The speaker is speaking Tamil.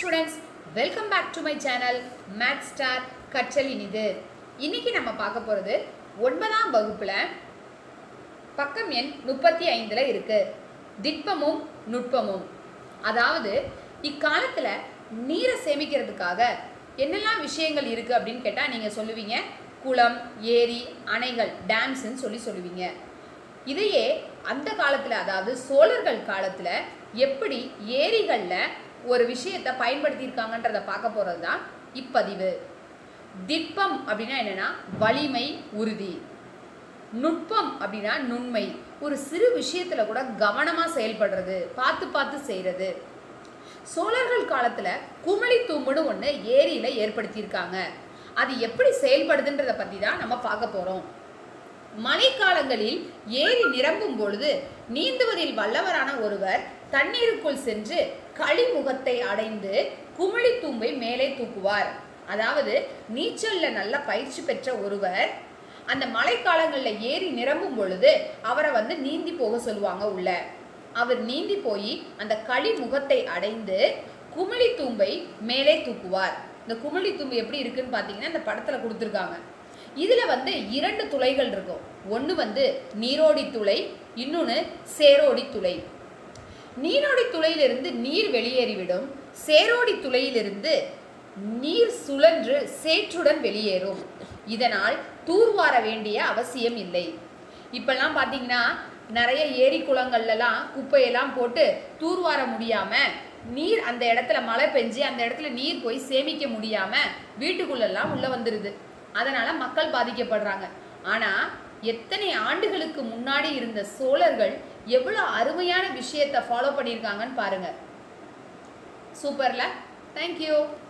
students welcome back to my channel math star கற்றல் இனிது இன்னைக்கு நம்ம பார்க்க போகிறது ஒன்பதாம் வகுப்பில் பக்கம் எண் முப்பத்தி ஐந்தில் இருக்கு திட்பமும் நுட்பமும் அதாவது இக்காலத்தில் நீரை சேமிக்கிறதுக்காக என்னெல்லாம் விஷயங்கள் இருக்குது அப்படின்னு கேட்டால் நீங்கள் சொல்லுவீங்க குளம் ஏரி அணைகள் டேம்ஸ்ன்னு சொல்லி சொல்லுவீங்க இதையே அந்த காலத்தில் அதாவது சோழர்கள் காலத்தில் எப்படி ஏரிகளில் ஒரு விஷயத்தை பயன்படுத்தியிருக்காங்கன்றத பார்க்க போகிறது தான் இப்பதிவு திட்பம் அப்படின்னா என்னென்னா வலிமை உறுதி நுட்பம் அப்படின்னா நுண்மை ஒரு சிறு விஷயத்தில் கூட கவனமாக செயல்படுறது பார்த்து பார்த்து செய்கிறது சோழர்கள் காலத்தில் குமிழி தூம்புன்னு ஒன்று ஏரியில் ஏற்படுத்தியிருக்காங்க அது எப்படி செயல்படுதுன்றதை பற்றி தான் நம்ம பார்க்க போகிறோம் மழைக்காலங்களில் ஏரி நிரம்பும் பொழுது நீந்துவதில் வல்லவரான ஒருவர் தண்ணீருக்குள் சென்று களிமுகத்தை அடைந்து குமிழி தூம்பை மேலே தூக்குவார் அதாவது நீச்சல்ல நல்ல பயிற்சி பெற்ற ஒருவர் அந்த மழைக்காலங்களில் ஏரி நிரம்பும் பொழுது அவரை வந்து நீந்தி போக சொல்லுவாங்க உள்ள அவர் நீந்தி போய் அந்த களிமுகத்தை அடைந்து குமிழி தூம்பை மேலே தூக்குவார் இந்த குமிழி தூம்பு எப்படி இருக்குன்னு பார்த்தீங்கன்னா இந்த படத்தில் கொடுத்துருக்காங்க இதில் வந்து இரண்டு துளைகள் இருக்கும் ஒன்று வந்து நீரோடி துளை இன்னொன்று சேரோடி துளை நீரோடி துளையிலிருந்து நீர் வெளியேறிவிடும் சேரோடி துளையிலிருந்து நீர் சுழன்று சேற்றுடன் வெளியேறும் இதனால் தூர்வார வேண்டிய அவசியம் இல்லை இப்பெல்லாம் பார்த்தீங்கன்னா நிறைய ஏரி குளங்கள்லாம் குப்பையெல்லாம் போட்டு தூர்வார முடியாமல் நீர் அந்த இடத்துல மழை பெஞ்சு அந்த இடத்துல நீர் போய் சேமிக்க முடியாமல் வீட்டுக்குள்ளெல்லாம் உள்ளே வந்துடுது அதனால் மக்கள் பாதிக்கப்படுறாங்க ஆனால் எத்தனை ஆண்டுகளுக்கு முன்னாடி இருந்த சோழர்கள் எவ்வளோ அருமையான விஷயத்தை ஃபாலோ பண்ணியிருக்காங்கன்னு பாருங்கள் சூப்பரில் தேங்க்யூ